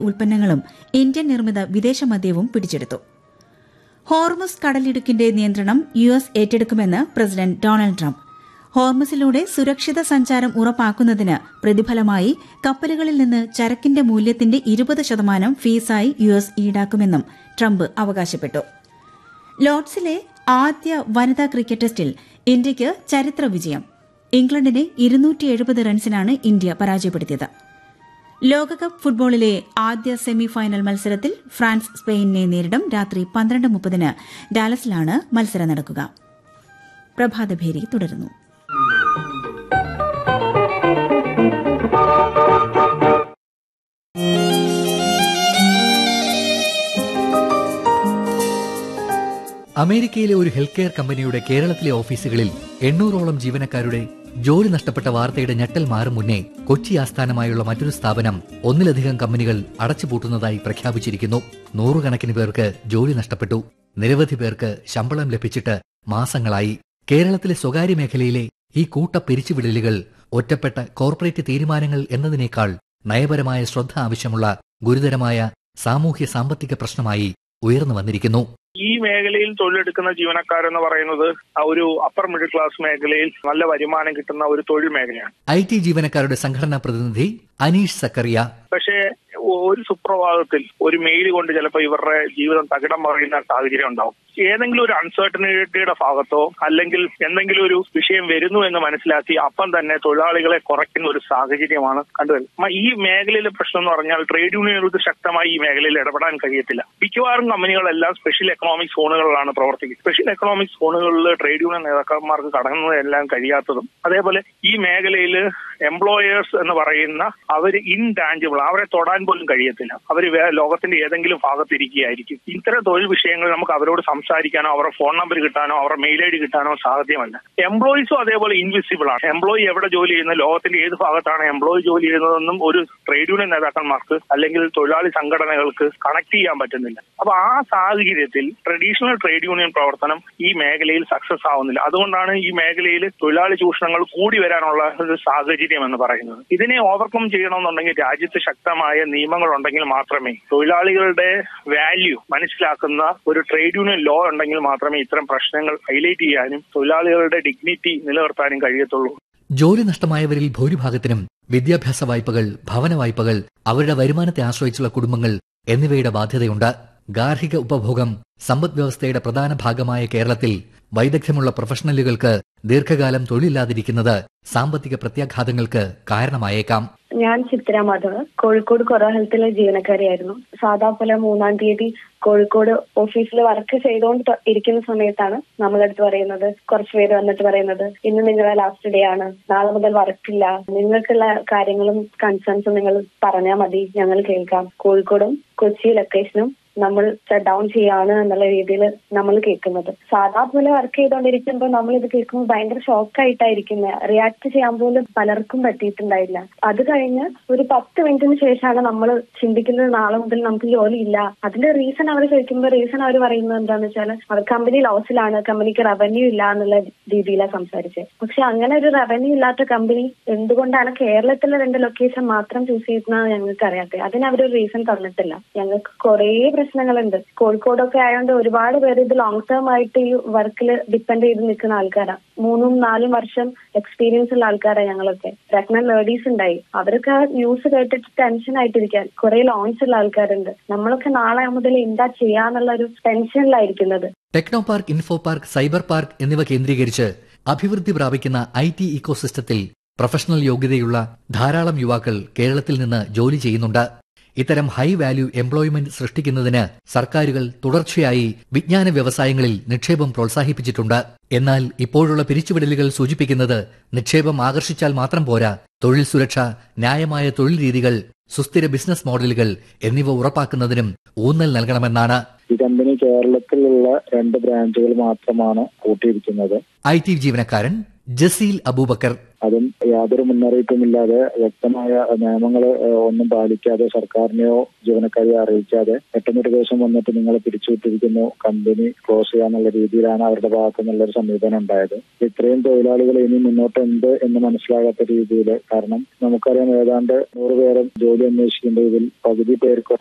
ഉൽപ്പന്നങ്ങളും ഇന്ത്യൻ നിർമ്മിത വിദേശ മദ്യവും പിടിച്ചെടുത്തു ഹോർമസ് കടലിടുക്കിന്റെ നിയന്ത്രണം യു എസ് ഏറ്റെടുക്കുമെന്ന് പ്രസിഡന്റ് ഡൊണാൾഡ് ട്രംപ് ഹോർമസിലൂടെ സുരക്ഷിത സഞ്ചാരം ഉറപ്പാക്കുന്നതിന് പ്രതിഫലമായി കപ്പലുകളിൽ നിന്ന് ചരക്കിന്റെ മൂല്യത്തിന്റെ ഇരുപത് ശതമാനം ഫീസായി യു എസ് ഈടാക്കുമെന്നും ട്രംപ് അവകാശപ്പെട്ടു ലോർഡ്സിലെ ആദ്യ വനിതാ ക്രിക്കറ്റ് ടെസ്റ്റിൽ ഇന്ത്യയ്ക്ക് ചരിത്ര വിജയം ഇംഗ്ലണ്ടിനെ ഇരുന്നൂറ്റി എഴുപത് റൺസിനാണ് ഇന്ത്യ പരാജയപ്പെടുത്തിയത് ലോകകപ്പ് ഫുട്ബോളിലെ ആദ്യ സെമി ഫൈനൽ മത്സരത്തിൽ ഫ്രാൻസ് സ്പെയിനിനെ നേരിടും രാത്രി പന്ത്രണ്ട് മുപ്പതിന് ഡാലസിലാണ് മത്സരം നടക്കുക പ്രഭാതഭേരി തുടരുന്നു അമേരിക്കയിലെ ഒരു ഹെൽത്ത് കെയർ കമ്പനിയുടെ കേരളത്തിലെ ഓഫീസുകളിൽ എണ്ണൂറോളം ജീവനക്കാരുടെ ജോലി നഷ്ടപ്പെട്ട വാർത്തയുടെ ഞെട്ടൽ മാറും മുന്നേ കൊച്ചി ആസ്ഥാനമായുള്ള മറ്റൊരു സ്ഥാപനം ഒന്നിലധികം കമ്പനികൾ അടച്ചുപൂട്ടുന്നതായി പ്രഖ്യാപിച്ചിരിക്കുന്നു നൂറുകണക്കിന് പേർക്ക് ജോലി നഷ്ടപ്പെട്ടു നിരവധി പേർക്ക് ശമ്പളം ലഭിച്ചിട്ട് മാസങ്ങളായി കേരളത്തിലെ സ്വകാര്യ മേഖലയിലെ ഈ കൂട്ട പിരിച്ചുവിടലുകൾ ഒറ്റപ്പെട്ട കോർപ്പറേറ്റ് തീരുമാനങ്ങൾ എന്നതിനേക്കാൾ നയപരമായ ശ്രദ്ധ ആവശ്യമുള്ള ഗുരുതരമായ സാമൂഹ്യ സാമ്പത്തിക പ്രശ്നമായി ഉയർന്നു വന്നിരിക്കുന്നു ഈ മേഖലയിൽ തൊഴിലെടുക്കുന്ന ജീവനക്കാരെന്ന് പറയുന്നത് ആ ഒരു അപ്പർ മിഡിൽ ക്ലാസ് മേഖലയിൽ നല്ല വരുമാനം കിട്ടുന്ന ഒരു തൊഴിൽ മേഖലയാണ് ഐ ടി ജീവനക്കാരുടെ സംഘടനാ പ്രതിനിധി അനീഷ് സക്കറിയ പക്ഷേ ഒരു സുപ്രഭാതത്തിൽ ഒരു മെയിൽ കൊണ്ട് ചിലപ്പോൾ ഇവരുടെ ജീവിതം തകിടം മറിയുന്ന സാഹചര്യം ഉണ്ടാവും ഏതെങ്കിലും ഒരു അൺസർട്ടനിറ്റിയുടെ ഭാഗത്തോ അല്ലെങ്കിൽ എന്തെങ്കിലും ഒരു വിഷയം വരുന്നു എന്ന് മനസ്സിലാക്കി അപ്പം തന്നെ തൊഴിലാളികളെ കുറയ്ക്കുന്ന ഒരു സാഹചര്യമാണ് കണ്ടുവരുന്നത് ഈ മേഖലയിലെ പ്രശ്നം എന്ന് പറഞ്ഞാൽ ട്രേഡ് യൂണിയനുകൾക്ക് ശക്തമായി ഈ മേഖലയിൽ ഇടപെടാൻ കഴിയത്തില്ല മിക്കവാറും കമ്പനികളെല്ലാം സ്പെഷ്യൽ എക്കണോമിക് സോണുകളിലാണ് പ്രവർത്തിക്കുന്നത് സ്പെഷ്യൽ എക്കണോമിക് സോണുകളിൽ ട്രേഡ് യൂണിയൻ നേതാക്കന്മാർക്ക് കടന്നതെല്ലാം കഴിയാത്തതും അതേപോലെ ഈ മേഖലയിൽ എംപ്ലോയേഴ്സ് എന്ന് പറയുന്ന അവർ ഇൻടാഞ്ചിബിൾ അവരെ തൊടാൻ പോലും കഴിയത്തില്ല അവർ ലോകത്തിന്റെ ഏതെങ്കിലും ഭാഗത്ത് ഇരിക്കുകയായിരിക്കും ഇത്തരം തൊഴിൽ വിഷയങ്ങൾ നമുക്ക് അവരോട് സംസാരിക്കാനോ അവരുടെ ഫോൺ നമ്പർ കിട്ടാനോ അവരുടെ മെയിൽ ഐ ഡി കിട്ടാനോ സാധ്യമല്ല എംപ്ലോയീസും അതേപോലെ ഇൻവിസിബിൾ ആണ് എംപ്ലോയി എവിടെ ജോലി ചെയ്യുന്ന ലോകത്തിന്റെ ഏത് ഭാഗത്താണ് എംപ്ലോയി ജോലി ചെയ്യുന്നതെന്നും ഒരു ട്രേഡ് യൂണിയൻ നേതാക്കന്മാർക്ക് അല്ലെങ്കിൽ തൊഴിലാളി സംഘടനകൾക്ക് കണക്ട് ചെയ്യാൻ പറ്റുന്നില്ല അപ്പൊ ആ സാഹചര്യത്തിൽ ട്രഡീഷണൽ ട്രേഡ് യൂണിയൻ പ്രവർത്തനം ഈ മേഖലയിൽ സക്സസ് ആവുന്നില്ല അതുകൊണ്ടാണ് ഈ മേഖലയിൽ തൊഴിലാളി ചൂഷണങ്ങൾ കൂടി വരാനുള്ള ഒരു സാഹചര്യം എന്ന് പറയുന്നത് ഇതിനെ ഓവർകം ചെയ്യണമെന്നുണ്ടെങ്കിൽ രാജ്യത്ത് ശക്തമായ നിയമങ്ങൾ ഉണ്ടെങ്കിൽ മാത്രമേ തൊഴിലാളികളുടെ വാല്യൂ മനസ്സിലാക്കുന്ന ഒരു ട്രേഡ് യൂണിയൻ ലോ ഉണ്ടെങ്കിൽ മാത്രമേ ഇത്തരം പ്രശ്നങ്ങൾ ഹൈലൈറ്റ് ചെയ്യാനും തൊഴിലാളികളുടെ ഡിഗ്നിറ്റി നിലനിർത്താനും കഴിയത്തുള്ളൂ ജോലി നഷ്ടമായവരിൽ ഭൂരിഭാഗത്തിനും വിദ്യാഭ്യാസ വായ്പകൾ ഭവന വായ്പകൾ അവരുടെ വരുമാനത്തെ ആശ്രയിച്ചുള്ള കുടുംബങ്ങൾ എന്നിവയുടെ ബാധ്യതയുണ്ട് ഗാർഹിക ഉപഭോഗം സമ്പദ് വ്യവസ്ഥയുടെ പ്രധാന ഭാഗമായ കേരളത്തിൽ വൈദഗ്ധ്യമുള്ള പ്രൊഫഷണലുകൾക്ക് ദീർഘകാലം തൊഴിലില്ലാതിരിക്കുന്നത് സാമ്പത്തിക പ്രത്യാഘാതങ്ങൾക്ക് കാരണമായേക്കാം ഞാൻ ചിത്ര മാധവ് കോഴിക്കോട് കൊറോ ഹെൽത്തിലെ ജീവനക്കാരിയായിരുന്നു സാധാ പോലെ മൂന്നാം തീയതി കോഴിക്കോട് ഓഫീസിൽ വർക്ക് ചെയ്തുകൊണ്ട് ഇരിക്കുന്ന സമയത്താണ് നമ്മളടുത്ത് പറയുന്നത് കുറച്ച് പേര് വന്നിട്ട് പറയുന്നത് ഇന്ന് നിങ്ങളെ ലാസ്റ്റ് ഡേ ആണ് നാളെ മുതൽ വർക്കില്ല നിങ്ങൾക്കുള്ള കാര്യങ്ങളും കൺസേൺസും നിങ്ങൾ പറഞ്ഞാൽ മതി ഞങ്ങൾ കേൾക്കാം കോഴിക്കോടും കൊച്ചി ലൊക്കേഷനും നമ്മൾ ഷട്ട് ഡൗൺ ചെയ്യാണ് എന്നുള്ള രീതിയിൽ നമ്മൾ കേൾക്കുന്നത് സാധാ പോലെ വർക്ക് ചെയ്തുകൊണ്ടിരിക്കുമ്പോൾ നമ്മൾ ഇത് കേൾക്കുമ്പോൾ ഭയങ്കര ഷോക്കായിട്ടായിരിക്കുന്നത് റിയാക്ട് ചെയ്യാൻ പോലും പലർക്കും പറ്റിയിട്ടുണ്ടായില്ല അത് കഴിഞ്ഞ് ഒരു പത്ത് മിനിറ്റിന് ശേഷമാണ് നമ്മൾ ചിന്തിക്കുന്നത് നാളെ മുതൽ നമുക്ക് ജോലി ഇല്ല അതിന്റെ റീസൺ അവർ ചോദിക്കുമ്പോൾ റീസൺ അവർ പറയുന്നത് എന്താണെന്ന് വെച്ചാൽ അവർ കമ്പനി ലോസിലാണ് കമ്പനിക്ക് റവന്യൂ ഇല്ല എന്നുള്ള രീതിയിലാണ് സംസാരിച്ചത് പക്ഷെ അങ്ങനെ ഒരു റവന്യൂ ഇല്ലാത്ത കമ്പനി എന്തുകൊണ്ടാണ് കേരളത്തിലെ രണ്ട് ലൊക്കേഷൻ മാത്രം ചൂസ് ചെയ്യുന്നത് ഞങ്ങൾക്ക് അറിയാത്തത് അതിന് അവരൊരു റീസൺ തന്നിട്ടില്ല ഞങ്ങൾക്ക് കുറേ പ്രശ്നങ്ങളുണ്ട് കോഴിക്കോടൊക്കെ ആയതുകൊണ്ട് ഒരുപാട് പേര് ഇത് ലോങ് ടേം ആയിട്ട് ഈ വർക്കിൽ ഡിപ്പെൻഡ് ചെയ്ത് നിൽക്കുന്ന ആൾക്കാരാണ് മൂന്നും നാലും വർഷം എക്സ്പീരിയൻസ് ഉള്ള ആൾക്കാരാണ് ഞങ്ങളൊക്കെ പ്രഗ്നന്റ് ലേഡീസ് ഉണ്ടായി അവരൊക്കെ ന്യൂസ് കേട്ടിട്ട് ടെൻഷൻ ആയിട്ടിരിക്കാൻ കുറെ ലോൺസ് ഉള്ള ആൾക്കാരുണ്ട് നമ്മളൊക്കെ നാളെ മുതൽ എന്താ ചെയ്യാന്നുള്ള ഒരു ടെൻഷനിലായിരിക്കുന്നത് techno park info park cyber park എന്നിവ കേന്ദ്രീകരിച്ച് അഭിവൃദ്ധി പ്രാപിക്കുന്ന ഐ ടി ഇക്കോസിസ്റ്റത്തിൽ പ്രൊഫഷണൽ യോഗ്യതയുള്ള ധാരാളം യുവാക്കൾ കേരളത്തിൽ നിന്ന് ജോലി ചെയ്യുന്നുണ്ട് ഇത്തരം ഹൈ വാല്യൂ എംപ്ലോയ്മെന്റ് സൃഷ്ടിക്കുന്നതിന് സർക്കാരുകൾ തുടർച്ചയായി വിജ്ഞാന വ്യവസായങ്ങളിൽ നിക്ഷേപം പ്രോത്സാഹിപ്പിച്ചിട്ടുണ്ട് എന്നാൽ ഇപ്പോഴുള്ള പിരിച്ചുവിടലുകൾ സൂചിപ്പിക്കുന്നത് നിക്ഷേപം ആകർഷിച്ചാൽ മാത്രം പോരാ തൊഴിൽ സുരക്ഷ ന്യായമായ തൊഴിൽ രീതികൾ സുസ്ഥിര ബിസിനസ് മോഡലുകൾ എന്നിവ ഉറപ്പാക്കുന്നതിനും ഊന്നൽ നൽകണമെന്നാണ് ഈ കമ്പനി കേരളത്തിലുള്ള രണ്ട് ബ്രാഞ്ചുകൾ മാത്രമാണ് കൂട്ടിയിരിക്കുന്നത് ഐ ടി ജീവനക്കാരൻ ജസീൽ അബൂബക്കർ അതും യാതൊരു മുന്നറിയിപ്പുമില്ലാതെ വ്യക്തമായ നിയമങ്ങൾ ഒന്നും പാലിക്കാതെ സർക്കാരിനെയോ ജീവനക്കാരെയോ അറിയിക്കാതെ പെട്ടെന്നൊരു ദിവസം വന്നിട്ട് നിങ്ങളെ പിരിച്ചുവിട്ടിരിക്കുന്നു കമ്പനി ക്ലോസ് ചെയ്യാന്നുള്ള രീതിയിലാണ് അവരുടെ ഭാഗത്തു നിന്നുള്ളൊരു സമീപനം ഉണ്ടായത് ഇത്രയും തൊഴിലാളികൾ ഇനി മുന്നോട്ട് എന്ത് എന്ന് മനസ്സിലാകാത്ത രീതിയിൽ കാരണം നമുക്കറിയാം ഏതാണ്ട് നൂറ് പേരും ജോലി അന്വേഷിക്കേണ്ട ഇതിൽ പകുതി പേർക്ക്